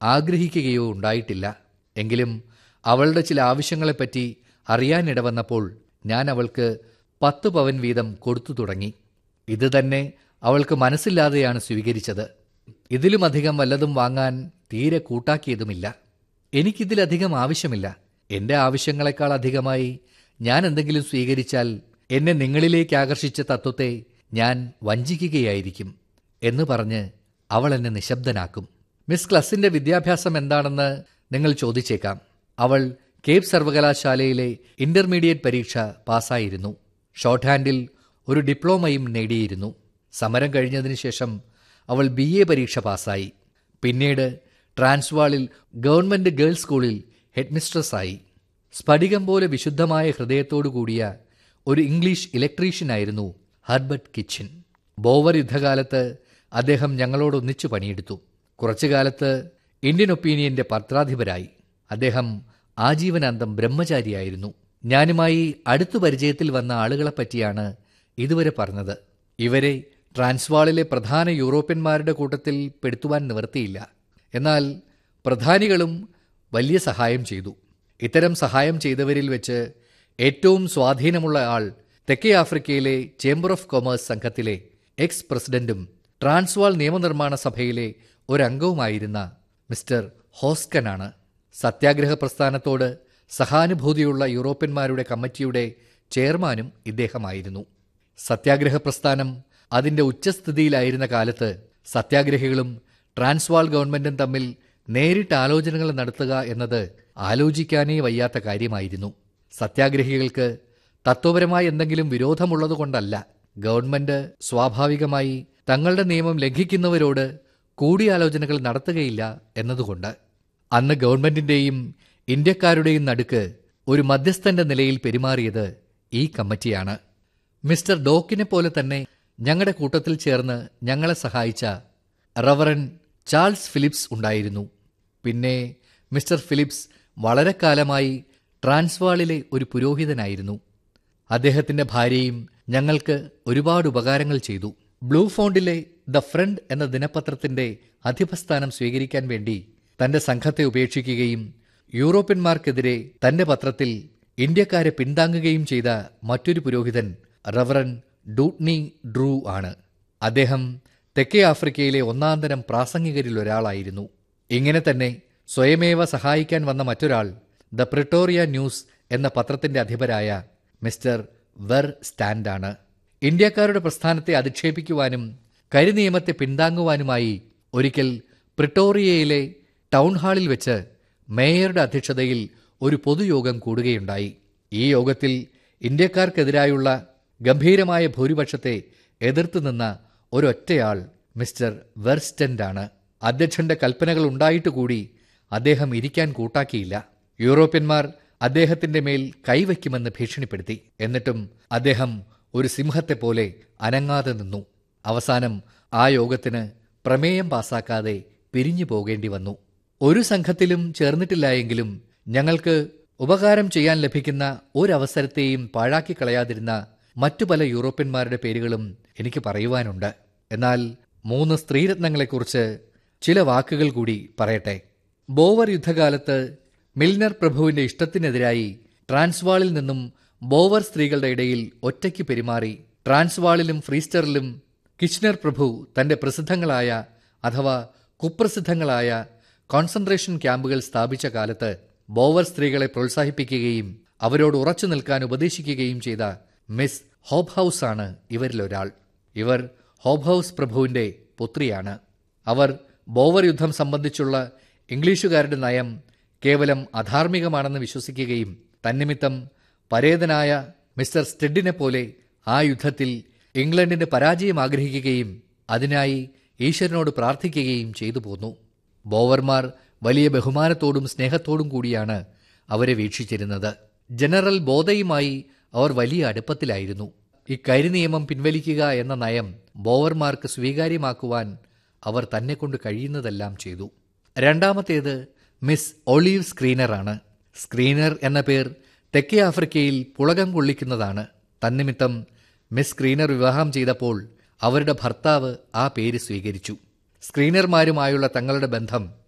ആഗ്രഹിക്കുകയോ ഉണ്ടായിട്ടില്ല എങ്കിലും അവളുടെ ചില ആവശ്യങ്ങളെപ്പറ്റി അറിയാനിടവന്നപ്പോൾ ഞാൻ അവൾക്ക് പത്ത് പവൻ വീതം കൊടുത്തു തുടങ്ങി ഇത് തന്നെ അവൾക്ക് മനസ്സില്ലാതെയാണ് സ്വീകരിച്ചത് ഇതിലുമധികം വല്ലതും വാങ്ങാൻ തീരെ കൂട്ടാക്കിയതുമില്ല എനിക്കിതിലധികം ആവശ്യമില്ല എൻ്റെ ആവശ്യങ്ങളെക്കാൾ അധികമായി ഞാൻ എന്തെങ്കിലും സ്വീകരിച്ചാൽ എന്നെ നിങ്ങളിലേക്ക് ആകർഷിച്ച തത്വത്തെ ഞാൻ വഞ്ചിക്കുകയായിരിക്കും എന്ന് പറഞ്ഞ് അവൾ എന്നെ നിശബ്ദനാക്കും മിസ് ക്ലസിന്റെ വിദ്യാഭ്യാസം എന്താണെന്ന് നിങ്ങൾ ചോദിച്ചേക്കാം അവൾ കേപ്പ് സർവകലാശാലയിലെ ഇന്റർമീഡിയറ്റ് പരീക്ഷ പാസ്സായിരുന്നു ഷോർട്ട് ഹാൻഡിൽ ഒരു ഡിപ്ലോമയും നേടിയിരുന്നു സമരം കഴിഞ്ഞതിന് ശേഷം അവൾ ബി എ പരീക്ഷ പാസ്സായി പിന്നീട് ട്രാൻസ്വാളിൽ ഗവൺമെന്റ് ഗേൾസ് സ്കൂളിൽ ഹെഡ്മിസ്ട്രസ്സായി സ്ഫടികം പോലെ വിശുദ്ധമായ ഹൃദയത്തോടു കൂടിയ ഒരു ഇംഗ്ലീഷ് ഇലക്ട്രീഷ്യനായിരുന്നു ഹർബർട്ട് കിച്ചൻ ബോവർ യുദ്ധകാലത്ത് അദ്ദേഹം ഞങ്ങളോടൊന്നിച്ചു പണിയെടുത്തു കുറച്ചു കാലത്ത് ഇന്ത്യൻ ഒപ്പീനിയന്റെ പത്രാധിപരായി അദ്ദേഹം ആജീവനാന്തം ബ്രഹ്മചാരിയായിരുന്നു ഞാനുമായി അടുത്തു പരിചയത്തിൽ വന്ന ആളുകളെപ്പറ്റിയാണ് ഇതുവരെ പറഞ്ഞത് ഇവരെ ട്രാൻസ്വാളിലെ പ്രധാന യൂറോപ്യന്മാരുടെ കൂട്ടത്തിൽ പെടുത്തുവാൻ നിവർത്തിയില്ല എന്നാൽ പ്രധാനികളും വലിയ സഹായം ചെയ്തു ഇത്തരം സഹായം ചെയ്തവരിൽ വെച്ച് ഏറ്റവും സ്വാധീനമുള്ള ആൾ തെക്കേ ആഫ്രിക്കയിലെ ചേംബർ ഓഫ് കൊമേഴ്സ് സംഘത്തിലെ എക്സ് പ്രസിഡന്റും ട്രാൻസ്വാൾ നിയമനിർമ്മാണ സഭയിലെ ഒരംഗവുമായിരുന്ന മിസ്റ്റർ ഹോസ്കനാണ് സത്യാഗ്രഹ പ്രസ്ഥാനത്തോട് സഹാനുഭൂതിയുള്ള യൂറോപ്യന്മാരുടെ കമ്മിറ്റിയുടെ ചെയർമാനും ഇദ്ദേഹമായിരുന്നു സത്യാഗ്രഹ പ്രസ്ഥാനം അതിന്റെ ഉച്ചസ്ഥിതിയിലായിരുന്ന കാലത്ത് സത്യാഗ്രഹികളും ട്രാൻസ്വാൾ ഗവൺമെന്റും തമ്മിൽ നേരിട്ട് ആലോചനകൾ നടത്തുക എന്നത് ആലോചിക്കാനേ വയ്യാത്ത കാര്യമായിരുന്നു സത്യാഗ്രഹികൾക്ക് തത്വപരമായി എന്തെങ്കിലും വിരോധമുള്ളതുകൊണ്ടല്ല ഗവൺമെന്റ് സ്വാഭാവികമായി തങ്ങളുടെ നിയമം ലംഘിക്കുന്നവരോട് കൂടിയാലോചനകൾ നടത്തുകയില്ല എന്നതുകൊണ്ട് അന്ന് ഗവൺമെന്റിന്റെയും ഇന്ത്യക്കാരുടെയും നടുക്ക് ഒരു മധ്യസ്ഥന്റെ നിലയിൽ പെരുമാറിയത് ഈ കമ്മിറ്റിയാണ് മിസ്റ്റർ ഡോക്കിനെ പോലെ തന്നെ ഞങ്ങളുടെ കൂട്ടത്തിൽ ചേർന്ന് ഞങ്ങളെ സഹായിച്ച റവറൻ ചാൾസ് ഫിലിപ്സ് ഉണ്ടായിരുന്നു പിന്നെ മിസ്റ്റർ ഫിലിപ്സ് വളരെ കാലമായി ട്രാൻസ്വാളിലെ ഒരു പുരോഹിതനായിരുന്നു അദ്ദേഹത്തിന്റെ ഭാര്യയും ഞങ്ങൾക്ക് ഒരുപാട് ഉപകാരങ്ങൾ ചെയ്തു ബ്ലൂ ഫോണ്ടിലെ ദ ഫ്രണ്ട് എന്ന ദിനപത്രത്തിന്റെ അധിപസ്ഥാനം സ്വീകരിക്കാൻ വേണ്ടി തന്റെ സംഘത്തെ ഉപേക്ഷിക്കുകയും യൂറോപ്യന്മാർക്കെതിരെ തന്റെ പത്രത്തിൽ ഇന്ത്യക്കാരെ പിന്താങ്ങുകയും ചെയ്ത മറ്റൊരു പുരോഹിതൻ റവറൻ ഡൂട്ട്നി ഡ്രൂ ആണ് അദ്ദേഹം തെക്കേ ആഫ്രിക്കയിലെ ഒന്നാന്തരം പ്രാസംഗികരിൽ ഒരാളായിരുന്നു ഇങ്ങനെ തന്നെ സ്വയമേവ സഹായിക്കാൻ വന്ന മറ്റൊരാൾ ദ പ്രിട്ടോറിയ ന്യൂസ് എന്ന പത്രത്തിന്റെ അധിപരായ മിസ്റ്റർ വെർ സ്റ്റാൻഡാണ് ഇന്ത്യക്കാരുടെ പ്രസ്ഥാനത്തെ അധിക്ഷേപിക്കുവാനും കരിനിയമത്തെ പിന്താങ്ങുവാനുമായി ഒരിക്കൽ പ്രിട്ടോറിയയിലെ ടൗൺ ഹാളിൽ വെച്ച് മേയറുടെ അധ്യക്ഷതയിൽ ഒരു പൊതുയോഗം കൂടുകയുണ്ടായി ഈ യോഗത്തിൽ ഇന്ത്യക്കാർക്കെതിരായുള്ള ഗംഭീരമായ ഭൂരിപക്ഷത്തെ എതിർത്തു നിന്ന ഒരൊറ്റയാൾ മിസ്റ്റർ വെർസ്റ്റൻ്റാണ് അധ്യക്ഷന്റെ കൽപ്പനകൾ ഉണ്ടായിട്ടുകൂടി അദ്ദേഹം ഇരിക്കാൻ കൂട്ടാക്കിയില്ല യൂറോപ്യന്മാർ അദ്ദേഹത്തിന്റെ മേൽ കൈവയ്ക്കുമെന്ന് ഭീഷണിപ്പെടുത്തി എന്നിട്ടും അദ്ദേഹം ഒരു സിംഹത്തെ പോലെ അനങ്ങാതെ നിന്നു അവസാനം ആ യോഗത്തിന് പ്രമേയം പാസാക്കാതെ പിരിഞ്ഞു പോകേണ്ടി വന്നു ഒരു സംഘത്തിലും ചേർന്നിട്ടില്ലായെങ്കിലും ഞങ്ങൾക്ക് ഉപകാരം ചെയ്യാൻ ലഭിക്കുന്ന ഒരവസരത്തെയും പാഴാക്കി കളയാതിരുന്ന മറ്റു പല യൂറോപ്യന്മാരുടെ പേരുകളും എനിക്ക് പറയുവാനുണ്ട് എന്നാൽ മൂന്ന് സ്ത്രീരത്നങ്ങളെക്കുറിച്ച് ചില വാക്കുകൾ കൂടി പറയട്ടെ ബോവർ യുദ്ധകാലത്ത് മിൽനർ പ്രഭുവിന്റെ ഇഷ്ടത്തിനെതിരായി ട്രാൻസ്വാളിൽ നിന്നും ബോവർ സ്ത്രീകളുടെ ഇടയിൽ ഒറ്റയ്ക്ക് പെരുമാറി ട്രാൻസ്വാളിലും ഫ്രീസ്റ്ററിലും കിച്ച്നർ പ്രഭു തന്റെ പ്രസിദ്ധങ്ങളായ അഥവാ കുപ്രസിദ്ധങ്ങളായ കോൺസെൻട്രേഷൻ ക്യാമ്പുകൾ സ്ഥാപിച്ച കാലത്ത് ബോവർ സ്ത്രീകളെ പ്രോത്സാഹിപ്പിക്കുകയും അവരോട് ഉറച്ചു നിൽക്കാൻ ഉപദേശിക്കുകയും ചെയ്ത മിസ് ഹോബ് ഹൗസ് ആണ് ഇവരിലൊരാൾ ഇവർ ഹോബ് ഹൗസ് പ്രഭുവിന്റെ പുത്രിയാണ് അവർ ബോവർ യുദ്ധം സംബന്ധിച്ചുള്ള ഇംഗ്ലീഷുകാരുടെ നയം കേവലം അധാർമികമാണെന്ന് വിശ്വസിക്കുകയും തന്നിമിത്തം പരേതനായ മിസ്റ്റർ സ്റ്റെഡിനെ പോലെ ആ യുദ്ധത്തിൽ ഇംഗ്ലണ്ടിന്റെ പരാജയം ആഗ്രഹിക്കുകയും അതിനായി ഈശ്വരനോട് പ്രാർത്ഥിക്കുകയും ചെയ്തു പോന്നു ബോവർമാർ വലിയ ബഹുമാനത്തോടും സ്നേഹത്തോടും കൂടിയാണ് അവരെ വീക്ഷിച്ചിരുന്നത് ജനറൽ ബോധയുമായി അവർ വലിയ അടുപ്പത്തിലായിരുന്നു ഈ കരിനിയമം പിൻവലിക്കുക എന്ന നയം ബോവർമാർക്ക് സ്വീകാര്യമാക്കുവാൻ അവർ തന്നെ കൊണ്ട് കഴിയുന്നതെല്ലാം ചെയ്തു രണ്ടാമത്തേത് മിസ് ഒളീവ് സ്ക്രീനറാണ് സ്ക്രീനർ എന്ന പേർ തെക്കേ ആഫ്രിക്കയിൽ പുളകം കൊള്ളിക്കുന്നതാണ് തന്നിമിത്തം മിസ് സ്ക്രീനർ വിവാഹം ചെയ്തപ്പോൾ അവരുടെ ഭർത്താവ് ആ പേര് സ്വീകരിച്ചു സ്ക്രീനർമാരുമായുള്ള തങ്ങളുടെ ബന്ധം